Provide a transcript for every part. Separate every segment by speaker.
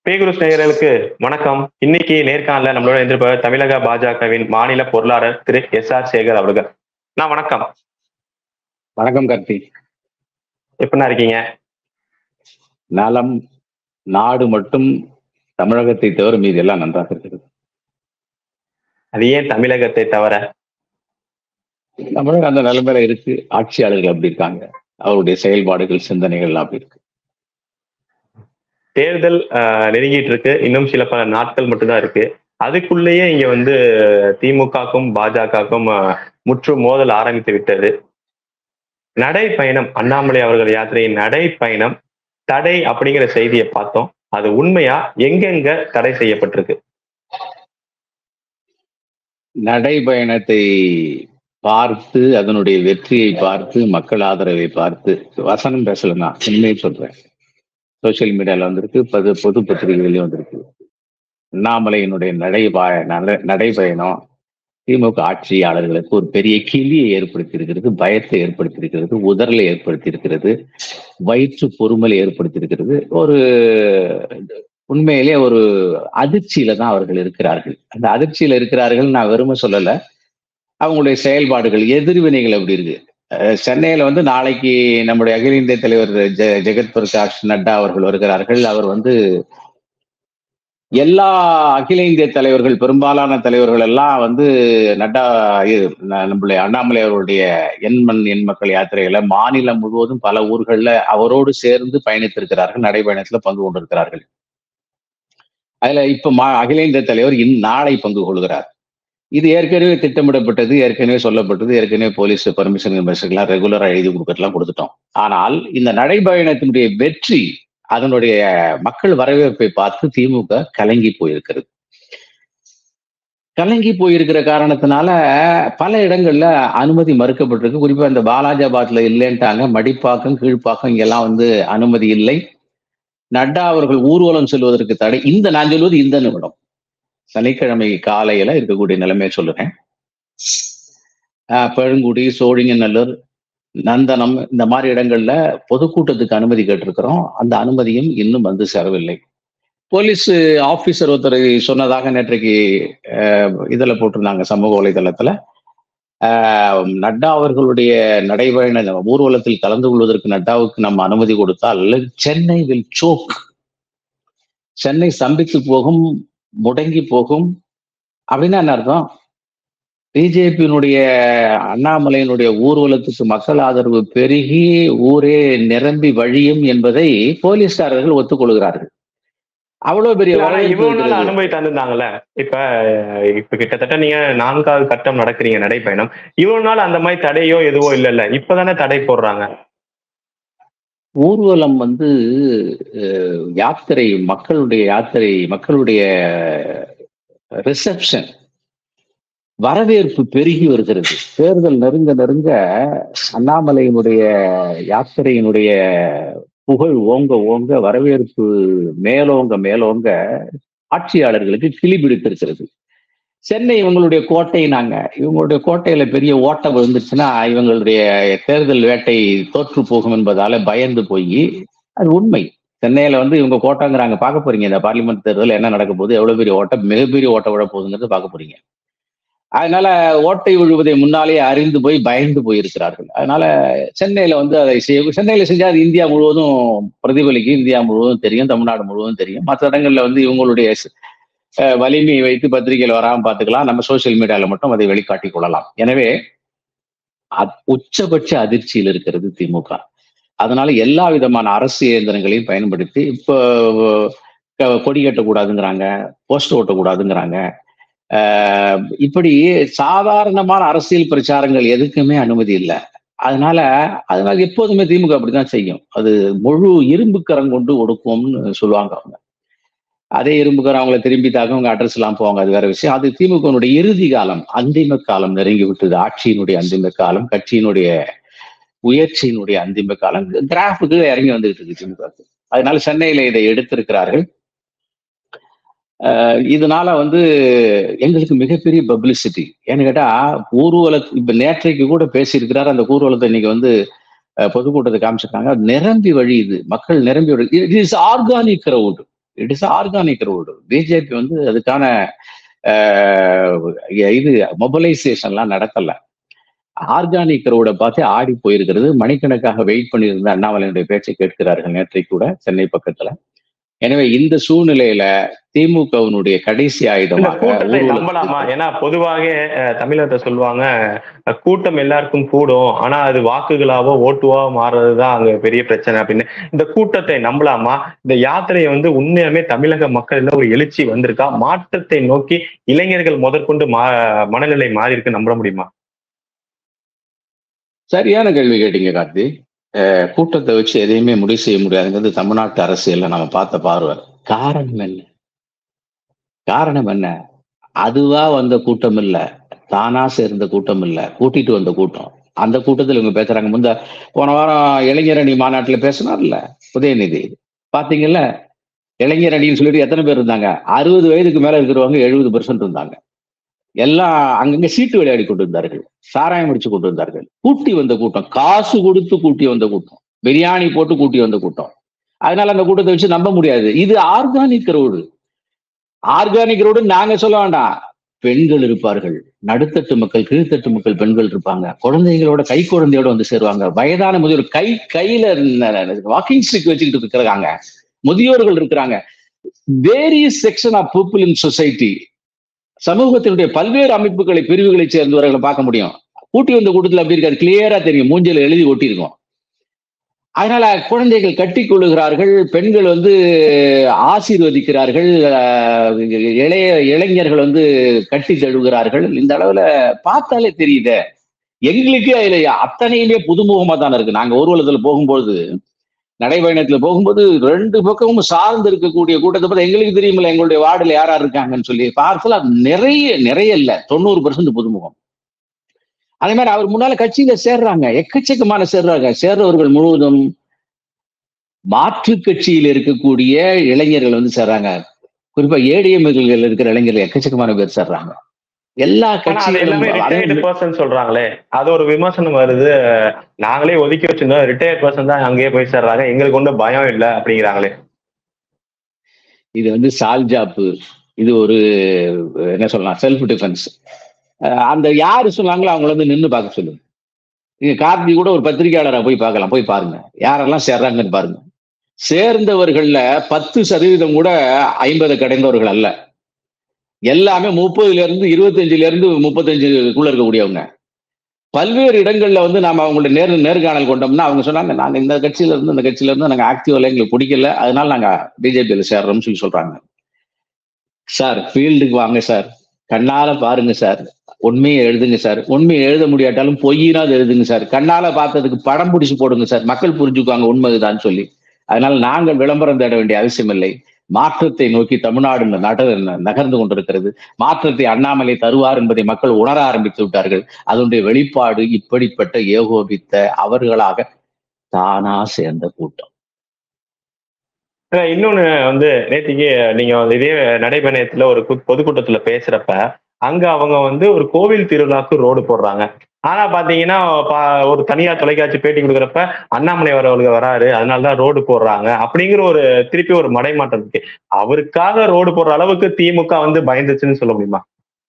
Speaker 1: பேகுருஸ் நேயர்களுக்கு வணக்கம் இன்னைக்கு நேர்காணல நம்மளோட எதிர்ப்பவர் தமிழக பாஜகவின் மாநில பொருளாளர் திரு எஸ் ஆர் சேகர் அவர்கள் நான் வணக்கம்
Speaker 2: வணக்கம் கார்த்தி
Speaker 1: எப்படின்னா இருக்கீங்க
Speaker 2: நலம் நாடு மட்டும் தமிழகத்தை தவிர மீதி எல்லாம் நன்றாக இருக்கிறது
Speaker 1: அது ஏன் தமிழகத்தை தவிர
Speaker 2: தமிழகம் அந்த நிலைமையில இருக்கு ஆட்சியாளர்கள் அப்படி இருக்காங்க அவருடைய செயல்பாடுகள் சிந்தனைகள் எல்லாம் அப்படி இருக்கு
Speaker 1: தேர்தல் ஆஹ், நெருங்கிட்டு இருக்கு இன்னும் சில பல நாட்கள் மட்டும்தான் இருக்கு அதுக்குள்ளேயே இங்க வந்து திமுகக்கும் பாஜகவுக்கும் முற்று மோதல் ஆரம்பித்து விட்டது நடைப்பயணம் அண்ணாமலை அவர்கள் யாத்திரையின் நடைப்பயணம் தடை அப்படிங்கிற செய்தியை பார்த்தோம் அது உண்மையா எங்கெங்க தடை செய்யப்பட்டிருக்கு
Speaker 2: நடைபயணத்தை பார்த்து அதனுடைய வெற்றியை பார்த்து மக்கள் ஆதரவை பார்த்து வசனம் பேசலன்னா உண்மையை சொல்றேன் சோசியல் மீடியால வந்திருக்கு பொது பொது பத்திரிகைகளையும் வந்திருக்கு அண்ணாமலையினுடைய நடைபாய நட- நடைபயணம் திமுக ஆட்சியாளர்களுக்கு ஒரு பெரிய கிளியை ஏற்படுத்தி இருக்கிறது பயத்தை ஏற்படுத்தி இருக்கிறது உதறலை ஏற்படுத்தி இருக்கிறது வயிற்று பொறுமலை ஏற்படுத்தி இருக்கிறது ஒரு உண்மையிலே ஒரு அதிர்ச்சியில தான் அவர்கள் இருக்கிறார்கள் அந்த அதிர்ச்சியில இருக்கிறார்கள் நான் வெறுமை சொல்லல அவங்களுடைய செயல்பாடுகள் எதிர்வினைகள் அப்படி இருக்கு அஹ் சென்னையில வந்து நாளைக்கு நம்முடைய அகில இந்திய தலைவர் ஜெ ஜெகத் பிரகாஷ் நட்டா அவர்கள் வருகிறார்கள் அவர் வந்து எல்லா அகில இந்திய தலைவர்கள் பெரும்பாலான தலைவர்கள் எல்லாம் வந்து நட்டா இது, ந- நம்மளுடைய அண்ணாமலை அவருடைய எண்மண் எண் மக்கள் யாத்திரைகளை மாநிலம் முழுவதும் பல ஊர்கள்ல அவரோடு சேர்ந்து பயணித்திருக்கிறார்கள் நடைபயணத்துல பங்கு கொண்டிருக்கிறார்கள் அதுல இப்ப மா அகில இந்திய தலைவர் இன் நாளை பங்கு கொள்கிறார் இது ஏற்கனவே திட்டமிடப்பட்டது ஏற்கனவே சொல்லப்பட்டது ஏற்கனவே போலீஸ் பர்மிஷன் எல்லாம் ரெகுலரா எழுதி கொடுக்கறதுலாம் கொடுத்துட்டோம் ஆனால் இந்த நடைபயணத்தினுடைய வெற்றி அதனுடைய மக்கள் வரவேற்பை பார்த்து திமுக கலங்கி போயிருக்கிறது கலங்கி போயிருக்கிற காரணத்தினால பல இடங்கள்ல அனுமதி மறுக்கப்பட்டிருக்கு குறிப்பா இந்த பாலாஜாபாத்ல இல்லைன்ட்டாங்க மடிப்பாக்கம் கீழ்ப்பாக்கம் இங்கெல்லாம் வந்து அனுமதி இல்லை நட்டா அவர்கள் ஊர்வலம் செல்வதற்கு தடை இந்த நான் சொல்வது இந்த நிமிடம் சனிக்கிழமை காலையில இருக்கக்கூடிய நிலைமையை சொல்லுறேன் ஆஹ் பெருங்குடி சோழிங்கநல்லூர் நந்தனம் இந்த மாதிரி இடங்கள்ல பொதுக்கூட்டத்துக்கு அனுமதி கேட்டிருக்கிறோம் அந்த அனுமதியும் இன்னும் வந்து சேரவில்லை போலீஸ் ஆபீசர் ஒருத்தர் சொன்னதாக நேற்றைக்கு ஆஹ் இதுல போட்டிருந்தாங்க சமூக வலைதளத்துல ஆஹ் நட்டா அவர்களுடைய நடைபயண ஊர்வலத்தில் கலந்து கொள்வதற்கு நட்டாவுக்கு நம்ம அனுமதி கொடுத்தால் சென்னை வில் சோக் சென்னை ஸ்தம்பித்து போகும் முடங்கி போகும் அப்படின்னா என்ன அர்த்தம் பிஜேபியினுடைய அண்ணாமலையினுடைய ஊர்வலத்துக்கு மக்கள் ஆதரவு பெருகி ஊரே நிரம்பி வழியும் என்பதை போலீஸ்காரர்கள் ஒத்துக்கொள்கிறார்கள் அவ்வளவு பெரிய
Speaker 1: ஆனா
Speaker 2: வரவேற்பு
Speaker 1: இவ்வளவு நாள்
Speaker 2: இருக்கிறது.
Speaker 1: அனுமதி தந்திருந்தாங்கல்ல இப்ப இப்ப கிட்டத்தட்ட நீங்க நான்காவது கட்டம் நடக்கிறீங்க நடைப்பயணம் இவ்வளவு நாள் அந்த மாதிரி தடையோ எதுவோ இல்லல்ல இப்பதானே தடை போடுறாங்க
Speaker 2: ஊர்வலம் வந்து அஹ், யாத்திரை மக்களுடைய யாத்திரை மக்களுடைய ரிசப்ஷன் வரவேற்பு பெருகி வருகிறது தேர்தல் நெருங்க நெருங்க அண்ணாமலையினுடைய யாத்திரையினுடைய புகழ் ஓங்க ஓங்க வரவேற்பு மேலோங்க மேலோங்க ஆட்சியாளர்களுக்கு கிளி பிடித்திருக்கிறது சென்னை இவங்களுடைய கோட்டை நாங்க இவங்களுடைய கோட்டையில பெரிய ஓட்டம் விழுந்துச்சுன்னா இவங்களுடைய தேர்தல் வேட்டை தோற்று போகும் என்பதால பயந்து போய் அது உண்மை சென்னையில வந்து இவங்க கோட்டைங்கிறாங்க பார்க்க போறீங்க இந்த பார்லிமெண்ட் தேர்தல் என்ன நடக்க போகுது எவ்வளவு பெரிய ஓட்டம் மிகப்பெரிய ஓட்ட விழ போகுதுங்கிறது பார்க்க போறீங்க அதனால ஓட்டை விழுவதை முன்னாலேயே அறிந்து போய் பயந்து போயிருக்கிறார்கள் அதனால சென்னையில வந்து அதை செய்ய சென்னையில செஞ்சா அது இந்தியா முழுவதும் பிரதிபலிக்கும் இந்தியா முழுவதும் தெரியும் தமிழ்நாடு முழுவதும் தெரியும் மற்ற இடங்கள்ல வந்து இவங்களுடைய அஹ், வலிமையை வைத்து பத்திரிகையில் வராம பார்த்துக்கலாம் நம்ம சோசியல் மீடியால மட்டும் அதை வெளிக்காட்டிக் கொள்ளலாம் எனவே அத்- உச்சபட்ச அதிர்ச்சியில் இருக்கிறது திமுக அதனால எல்லா விதமான அரசு இயந்திரங்களையும் பயன்படுத்தி இப்போ க- கொடி கட்டக்கூடாதுங்கிறாங்க போஸ்ட் ஓட்டக்கூடாதுங்கிறாங்க ஆஹ் இப்படி சாதாரணமான அரசியல் பிரச்சாரங்கள் எதுக்குமே அனுமதி இல்லை அதனால அதனால எப்போதுமே திமுக அப்படித்தான் செய்யும் அது முழு இரும்பு கரம் கொண்டு ஒடுக்கும்னு சொல்லுவாங்க அவங்க அதே இரும்பு கரம் அவங்கள திரும்பி தாக்க அவங்க அட்ரஸ் எல்லாம் போவாங்க அது வேற விஷயம் அது திமுகனுடைய இறுதி காலம் அந்திம காலம் நெருங்கி விட்டது ஆட்சியினுடைய அந்திம காலம் கட்சியினுடைய உயர்ச்சியினுடைய அந்திம காலம் கிராஃபுக்கு இறங்கி வந்துகிட்டு இருக்கு திமுக அதனால சென்னையில இதை எடுத்திருக்கிறார்கள் அஹ் இதனால வந்து எங்களுக்கு மிகப்பெரிய பப்ளிசிட்டி ஏன்னு கேட்டா ஊர்வல இப்ப நேற்றைக்கு கூட பேசியிருக்கிறார் அந்த ஊர்வலத்தை இன்னைக்கு வந்து அஹ், பொதுக்கூட்டத்தை காமிச்சிருக்காங்க அது நிரம்பி வழியுது மக்கள் நிரம்பி வழி it is organic crowd it is organic road BJP வந்து அதுக்கான இது மொபைலைசேஷன்லாம் நடக்கல ஆர்கானிக் ரோட பார்த்து ஆடி போயிருக்கிறது மணிக்கணக்காக வெயிட் பண்ணியிருந்த அண்ணாமலையுடைய பேச்சை கேட்கிறார்கள் நேற்றை கூட சென்னை பக்கத்துல எனவே இந்த சூழ்நிலையில திமுகவினுடைய கடைசி ஆயுதமாக
Speaker 1: நம்பலாமா ஏன்னா பொதுவாக தமிழகத்தை சொல்லுவாங்க கூட்டம் எல்லாருக்கும் கூடும் ஆனா அது வாக்குகளாவோ ஓட்டுவாவோ மாறுறதுதான் அங்க பெரிய பிரச்சனை அப்படின்னு இந்த கூட்டத்தை நம்பலாமா இந்த யாத்திரையை வந்து உண்மையாமே தமிழக மக்கள் ஒரு எழுச்சி வந்திருக்கா மாற்றத்தை நோக்கி இளைஞர்கள் முதற்கொண்டு மா மனநிலை மாறி இருக்கு நம்ப முடியுமா
Speaker 2: சரியான கேள்வி கேட்டீங்க கார்த்தி கூட்டத்தை வச்சு எதையுமே முடிவு செய்ய முடியாதுங்கிறது தமிழ்நாட்டு அரசியல்ல நம்ம பார்த்த பார்வை காரணம் என்ன காரணம் என்ன அதுவா வந்த கூட்டம் இல்ல தானா சேர்ந்த கூட்டம் இல்ல கூட்டிட்டு வந்த கூட்டம் அந்த கூட்டத்தில் இவங்க பேசுறாங்க முந்த போன வாரம் இளைஞரணி மாநாட்டுல பேசினார்ல உதயநிதி பாத்தீங்கல்ல இளைஞரணின்னு சொல்லிட்டு எத்தனை பேர் இருந்தாங்க அறுபது வயதுக்கு மேல இருக்கிறவங்க எழுபது பெர்சன்ட் இருந்தாங்க எல்லாம் அங்கங்க சீட்டு விளையாடி கொண்டு இருந்தார்கள் சாராயம் முடிச்சு கொண்டு வந்தார்கள் கூட்டி வந்த கூட்டம் காசு கொடுத்து கூட்டி வந்த கூட்டம் பிரியாணி போட்டு கூட்டி வந்த கூட்டம் அதனால அந்த கூட்டத்தை வச்சு நம்ப முடியாது இது ஆர்கானிக் ரோடு ஆர்கானிக் ரோடு நாங்க சொல்ல வேண்டாம் பெண்கள் இருப்பார்கள் நடுத்தட்டு மக்கள் கீழ்த்தட்டு மக்கள் பெண்கள் இருப்பாங்க குழந்தைகளோட கை குழந்தையோட வந்து சேருவாங்க வயதான முதியோர் கை கையில வாக்கிங் ஸ்டிக் வச்சுக்கிட்டு இருக்கிறாங்க முதியோர்கள் இருக்கிறாங்க various section of people in society சமூகத்தினுடைய பல்வேறு அமைப்புகளை பிரிவுகளை சேர்ந்தவர்களை பார்க்க முடியும் கூட்டி வந்த கூட்டத்தில் அப்படி இருக்காது கிளியரா தெரியும் மூஞ்சில எழுதி ஒட்டியிருக்கோம் அதனால குழந்தைகள் கட்டி கொள்ளுகிறார்கள் பெண்கள் வந்து ஆசீர்வதிக்கிறார்கள் இளைய இளைஞர்கள் வந்து கட்டி தழுவுகிறார்கள் இந்த அளவுல பார்த்தாலே தெரியுது எங்களுக்கு அதுல அத்தனையுமே புதுமுகமா தானே இருக்கு நாங்க ஊர்வலத்துல போகும்போது நடைபயணத்துல போகும்போது ரெண்டு பக்கமும் சார்ந்து இருக்கக்கூடிய கூட்டத்தை பத்தி எங்களுக்கு தெரியுமில்ல எங்களுடைய வார்டுல யாரா இருக்காங்கன்னு சொல்லி பார்க்கலாம் நிறைய நிறைய இல்ல தொண்ணூறு பெர்சன்ட் புதுமுகம் அதே மாதிரி அவர் முன்னால கட்சியில சேர்றாங்க எக்கச்சக்கமான சேர்றாங்க சேர்றவர்கள் முழுவதும் மாற்று கட்சியில் இருக்கக்கூடிய இளைஞர்கள் வந்து சேர்றாங்க குறிப்பா ஏடிஎம்கள் இருக்கிற இளைஞர்கள் எக்கச்சக்கமான பேர் சேர்றாங்க எல்லா
Speaker 1: கட்சியும் சொல்றாங்களே அது ஒரு விமர்சனம் வருது நாங்களே ஒதுக்கி வச்சிருந்தோம் ரிட்டையர்ட் பர்சன் தான் அங்கேயே போய் சேர்றாங்க எங்களுக்கு ஒன்றும் பயம் இல்லை அப்படிங்கிறாங்களே
Speaker 2: இது வந்து சால்ஜாப்பு இது ஒரு என்ன சொல்லலாம் செல்ஃப் டிஃபென்ஸ் அந்த யாரு சொன்னாங்களோ அவங்கள வந்து நின்று பார்க்க சொல்லுங்க நீங்க கார்த்தி கூட ஒரு பத்திரிகையாளரை போய் பார்க்கலாம் போய் பாருங்க யாரெல்லாம் சேர்றாங்கன்னு பாருங்க சேர்ந்தவர்கள்ல பத்து சதவீதம் கூட ஐம்பது கடைந்தவர்கள் அல்ல எல்லாமே முப்பதுல இருந்து இருபத்தஞ்சுல இருந்து முப்பத்தஞ்சுக்குள்ள இருக்கக்கூடியவங்க பல்வேறு இடங்கள்ல வந்து நாம அவங்களோட நேர் நேர்காணல் கொண்டோம்னா அவங்க சொன்னாங்க நாங்க இந்த கட்சியில இருந்து இந்த கட்சியில இருந்து நாங்க ஆக்டிவ்ல எங்களுக்கு பிடிக்கல அதனால நாங்க பிஜேபியில சேர்றோம்னு சொல்லி சொல்றாங்க சார் ஃபீல்டுக்கு வாங்க சார் கண்ணால பாருங்க சார் உண்மையை எழுதுங்க சார் உண்மையை எழுத முடியாட்டாலும் பொய்யினாவது எழுதுங்க சார் கண்ணால பார்த்ததுக்கு படம் பிடிச்சு போடுங்க சார் மக்கள் புரிஞ்சுக்குவாங்க உண்மைதான் சொல்லி அதனால நாங்கள் விளம்பரம் தேட வேண்டிய அவசியம் இல்லை மாற்றத்தை நோக்கி தமிழ்நாடு நட நகர்ந்து கொண்டிருக்கிறது மாற்றத்தை அண்ணாமலை தருவார் என்பதை மக்கள் உணர ஆரம்பித்து விட்டார்கள் அதனுடைய வெளிப்பாடு இப்படிப்பட்ட ஏகோபித்த அவர்களாக தானா சேர்ந்த கூட்டம்
Speaker 1: இன்னொன்னு வந்து நேத்திக்கு நீங்க இதே நடைபயணத்துல ஒரு பொதுக்கூட்டத்துல பேசுறப்ப அங்க அவங்க வந்து ஒரு கோவில் திருவிழாக்கு ரோடு போடுறாங்க ஆனா பாத்தீங்கன்னா ஒரு தனியார் தொலைக்காட்சி பேட்டி கொடுக்குறப்ப அண்ணாமலை வரவங்க வராரு அதனாலதான் ரோடு போடுறாங்க அப்படிங்கிற ஒரு திருப்பி ஒரு மடைமாற்றம் இருக்கு அவருக்காக ரோடு போடுற அளவுக்கு திமுக வந்து பயந்துச்சுன்னு சொல்ல முடியுமா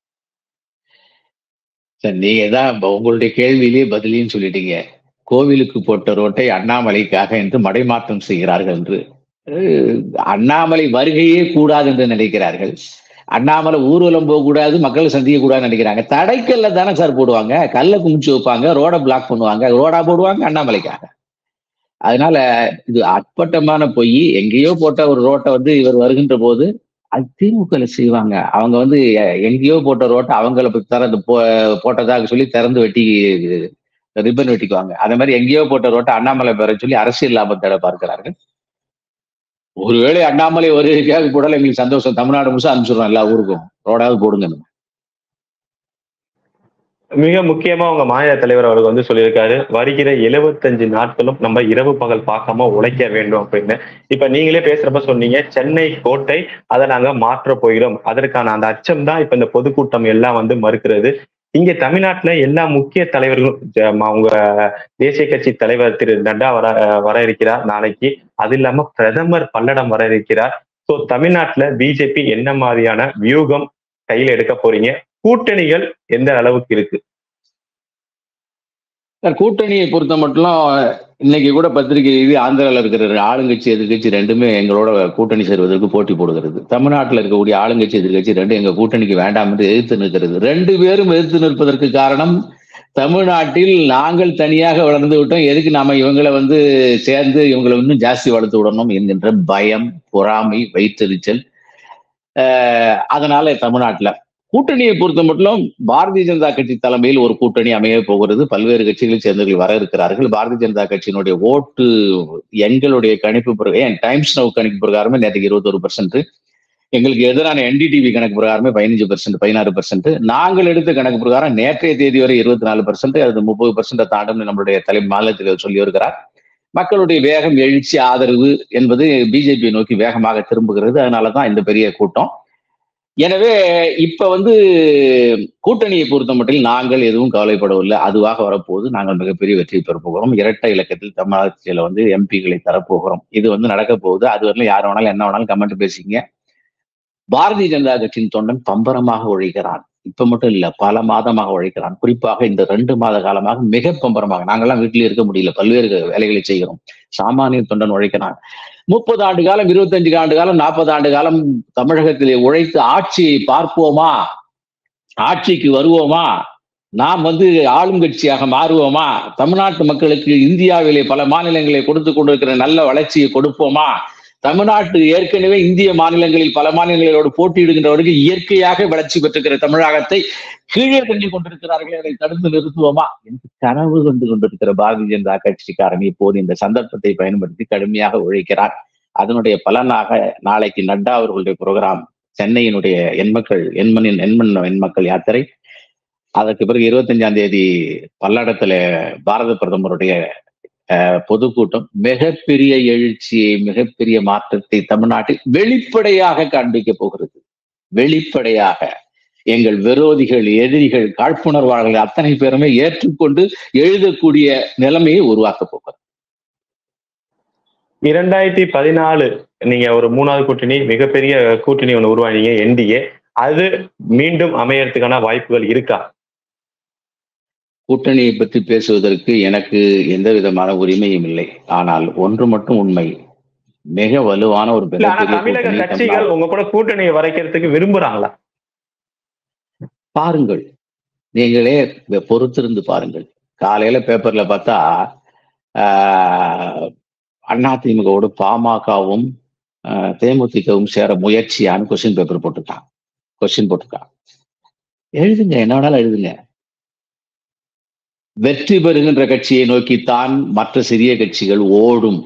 Speaker 2: சார் நீங்க தான் உங்களுடைய கேள்வியிலேயே பதிலின்னு சொல்லிட்டீங்க கோவிலுக்கு போட்ட ரோட்டை அண்ணாமலைக்காக என்று மடைமாற்றம் செய்கிறார்கள் என்று அண்ணாமலை வருகையே கூடாது என்று நினைக்கிறார்கள் அண்ணாமலை ஊர்வலம் போகக்கூடாது மக்களை சந்திக்க கூடாதுன்னு நினைக்கிறாங்க தடைக்கல்ல தானே சார் போடுவாங்க கல்லை குமிச்சு வைப்பாங்க ரோட பிளாக் பண்ணுவாங்க ரோடா போடுவாங்க அண்ணாமலைக்காக அதனால இது அற்பட்டமான பொய் எங்கேயோ போட்ட ஒரு ரோட்டை வந்து இவர் வருகின்ற போது அது திமுக செய்வாங்க அவங்க வந்து எங்கேயோ போட்ட ரோட்டை அவங்கள திறந்து போ போட்டதாக சொல்லி திறந்து வெட்டி ரிப்பன் வெட்டிக்குவாங்க அதே மாதிரி எங்கேயோ போட்ட ரோட்டை அண்ணாமலை பெற சொல்லி அரசியல் லாபத்தோட பார்க்கிறார்கள் ஒருவேளை அண்ணாமலை ஒரு போடல எங்களுக்கு சந்தோஷம் தமிழ்நாடு முழுசும் அனுப்பிச்சிடுறோம் எல்லா ஊருக்கும் ரோடாவது போடுங்க
Speaker 1: மிக முக்கியமா உங்க மாநில தலைவர் அவர்கள் வந்து சொல்லியிருக்காரு வருகிற எழுபத்தஞ்சு நாட்களும் நம்ம இரவு பகல் பார்க்காம உழைக்க வேண்டும் அப்படின்னு இப்ப நீங்களே பேசுறப்ப சொன்னீங்க சென்னை கோட்டை அதை நாங்க மாற்ற போகிறோம் அதற்கான அந்த அச்சம் தான் இப்ப இந்த பொதுக்கூட்டம் எல்லாம் வந்து மறுக்கிறது இங்க தமிழ்நாட்டுல எல்லா முக்கிய தலைவர்களும் அவங்க தேசிய கட்சி தலைவர் திரு நட்டா வர வர இருக்கிறார் நாளைக்கு அது இல்லாம பிரதமர் பல்லடம் வர இருக்கிறார் ஸோ தமிழ்நாட்டுல பிஜேபி என்ன மாதிரியான வியூகம் கையில எடுக்க போறீங்க கூட்டணிகள் எந்த அளவுக்கு இருக்கு
Speaker 2: சார் கூட்டணியை பொறுத்த மட்டும் இன்னைக்கு கூட பத்திரிகை இது ஆந்திராவில் இருக்கிற ஆளுங்கட்சி எதிர்கட்சி ரெண்டுமே எங்களோட கூட்டணி சேர்வதற்கு போட்டி போடுகிறது தமிழ்நாட்டில் இருக்கக்கூடிய ஆளுங்கட்சி எதிர்கட்சி ரெண்டு எங்க கூட்டணிக்கு வேண்டாம் என்று எதிர்த்து நிற்கிறது ரெண்டு பேரும் எதிர்த்து நிற்பதற்கு காரணம் தமிழ்நாட்டில் நாங்கள் தனியாக வளர்ந்து விட்டோம் எதுக்கு நாம இவங்களை வந்து சேர்ந்து இவங்களை இன்னும் ஜாஸ்தி வளர்த்து விடணும் என்கின்ற பயம் பொறாமை வைத்தறிச்சல் அதனால தமிழ்நாட்டில் கூட்டணியை பொறுத்த மட்டும் பாரதிய ஜனதா கட்சி தலைமையில் ஒரு கூட்டணி அமைய போகிறது பல்வேறு கட்சிகளை சேர்ந்தவர்கள் வர இருக்கிறார்கள் பாரதிய ஜனதா கட்சியினுடைய ஓட்டு எங்களுடைய கணிப்பு பிரகாரம் ஏன் டைம்ஸ் நவ் கணிப்பு பிரகாரமே நேற்றுக்கு இருபத்தொரு பர்சன்ட் எங்களுக்கு எதிரான என்டிடிவி கணக்கு பிரகாரமே பதினஞ்சு பர்சன்ட் பதினாறு பர்சன்ட் நாங்கள் எடுத்த கணக்கு பிரகாரம் நேற்றைய தேதி வரை இருபத்தி நாலு பர்சன்ட் அது முப்பது பர்சன்ட் தாண்டும் நம்மளுடைய தலை மாநிலத்தில் சொல்லி வருகிறார் மக்களுடைய வேகம் எழுச்சி ஆதரவு என்பது பிஜேபியை நோக்கி வேகமாக திரும்புகிறது அதனாலதான் இந்த பெரிய கூட்டம் எனவே இப்ப வந்து கூட்டணியை பொறுத்த மட்டும் நாங்கள் எதுவும் கவலைப்படவில்லை அதுவாக வரப்போது நாங்கள் மிகப்பெரிய வெற்றி பெற போகிறோம் இரட்டை இலக்கத்தில் தமிழகத்தில வந்து எம்பிகளை தரப்போகிறோம் இது வந்து நடக்க போகுது அது வரலாம் யார் வேணாலும் என்ன வேணாலும் கமெண்ட் பேசிங்க பாரதிய ஜனதா கட்சியின் தொண்டன் பம்பரமாக உழைக்கிறான் இப்ப மட்டும் இல்ல பல மாதமாக உழைக்கிறான் குறிப்பாக இந்த ரெண்டு மாத காலமாக மிக பம்பரமாக நாங்கெல்லாம் வீட்டிலே இருக்க முடியல பல்வேறு வேலைகளை செய்கிறோம் சாமானிய தொண்டன் உழைக்கிறான் முப்பது ஆண்டு காலம் இருபத்தஞ்சு ஆண்டு காலம் நாற்பது ஆண்டு காலம் தமிழகத்திலே உழைத்து ஆட்சியை பார்ப்போமா ஆட்சிக்கு வருவோமா நாம் வந்து ஆளும் கட்சியாக மாறுவோமா தமிழ்நாட்டு மக்களுக்கு இந்தியாவிலே பல மாநிலங்களை கொடுத்து கொண்டிருக்கிற நல்ல வளர்ச்சியை கொடுப்போமா தமிழ்நாட்டு ஏற்கனவே இந்திய மாநிலங்களில் பல மாநிலங்களோடு போட்டியிடுகின்றவர்கள் இயற்கையாக வளர்ச்சி பெற்றிருக்கிற தமிழகத்தை கீழே தள்ளி கொண்டிருக்கிறார்கள் அதை தடுத்து நிறுத்துவோமா என்று கனவு கண்டு கொண்டிருக்கிற பாரதிய ஜனதா கட்சிக்காரன் இப்போது இந்த சந்தர்ப்பத்தை பயன்படுத்தி கடுமையாக உழைக்கிறார் அதனுடைய பலனாக நாளைக்கு நட்டா அவர்களுடைய புரோகிராம் சென்னையினுடைய எண்மக்கள் எண்மனின் எண்மண் எண்மக்கள் யாத்திரை அதற்கு பிறகு இருபத்தஞ்சாம் தேதி பல்லடத்துல பாரத பிரதமருடைய பொதுக்கூட்டம் மிகப்பெரிய எழுச்சியை மிகப்பெரிய மாற்றத்தை தமிழ்நாட்டில் வெளிப்படையாக காண்பிக்க போகிறது வெளிப்படையாக எங்கள் விரோதிகள் எதிரிகள் காழ்ப்புணர்வாளர்கள் அத்தனை பேருமே ஏற்றுக்கொண்டு எழுதக்கூடிய நிலைமையை உருவாக்க போகிறது
Speaker 1: இரண்டாயிரத்தி பதினாலு நீங்க ஒரு மூணாவது கூட்டணி மிகப்பெரிய கூட்டணி ஒன்று உருவானீங்க என்டிஏ அது மீண்டும் அமையறதுக்கான வாய்ப்புகள் இருக்கா
Speaker 2: கூட்டணியை பற்றி பேசுவதற்கு எனக்கு எந்த விதமான உரிமையும் இல்லை ஆனால் ஒன்று மட்டும் உண்மை மிக வலுவான ஒரு
Speaker 1: தமிழக கட்சிகள் உங்க கூட கூட்டணியை வரைக்கிறதுக்கு விரும்புறாங்களா
Speaker 2: பாருங்கள் நீங்களே பொறுத்திருந்து பாருங்கள் காலையில பேப்பர்ல பார்த்தா அதிமுகவோடு பாமகவும் தேமுதிகவும் சேர முயற்சியான்னு கொஸ்டின் பேப்பர் போட்டுட்டான் கொஸ்டின் போட்டுட்டான் எழுதுங்க என்ன வேணாலும் எழுதுங்க வெற்றி பெறுகின்ற கட்சியை நோக்கித்தான் மற்ற சிறிய கட்சிகள் ஓடும்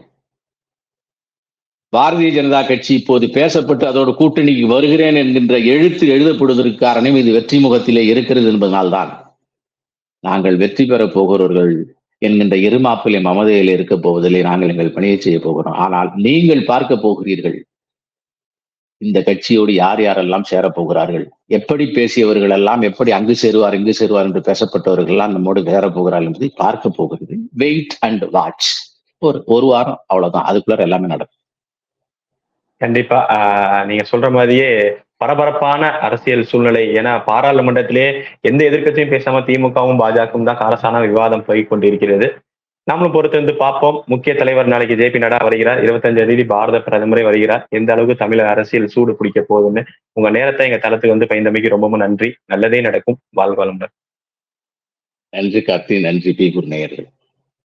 Speaker 2: பாரதிய ஜனதா கட்சி இப்போது பேசப்பட்டு அதோட கூட்டணிக்கு வருகிறேன் என்கின்ற எழுத்து எழுதப்படுவதற்கு காரணம் இது வெற்றி முகத்திலே இருக்கிறது என்பதனால்தான் நாங்கள் வெற்றி பெறப் போகிறவர்கள் என்கின்ற இருமாப்பிலே மமதையில் இருக்க போவதில்லை நாங்கள் எங்கள் பணியை செய்ய போகிறோம் ஆனால் நீங்கள் பார்க்க போகிறீர்கள் இந்த கட்சியோடு யார் யாரெல்லாம் சேரப்போகிறார்கள் எப்படி பேசியவர்கள் எல்லாம் எப்படி அங்கு சேருவார் இங்கு சேருவார் என்று பேசப்பட்டவர்கள் எல்லாம் நம்மோடு சேர போகிறார்கள் என்பதை பார்க்க போகிறது வெயிட் அண்ட் வாட்ச் ஒரு ஒரு வாரம் அவ்வளவுதான் அதுக்குள்ள எல்லாமே நடக்கும்
Speaker 1: கண்டிப்பா நீங்க சொல்ற மாதிரியே பரபரப்பான அரசியல் சூழ்நிலை ஏன்னா பாராளுமன்றத்திலே எந்த எதிர்கட்சியும் பேசாம திமுகவும் பாஜகவும் தான் காலசான விவாதம் போய் கொண்டிருக்கிறது நம்மளும் பொறுத்திருந்து பார்ப்போம் முக்கிய தலைவர் நாளைக்கு ஜே பி நட்டா வருகிறார் இருபத்தஞ்சாம் தேதி பாரத பிரதமரை வருகிறார் எந்த அளவுக்கு தமிழக அரசியல் சூடு பிடிக்க போகுதுன்னு உங்க நேரத்தை எங்க தளத்துக்கு வந்து பயந்தமைக்கு ரொம்பவும் நன்றி நல்லதே நடக்கும் வாழ்வாளம்
Speaker 2: நன்றி கார்த்தி நன்றி பி குருநேயர்கள்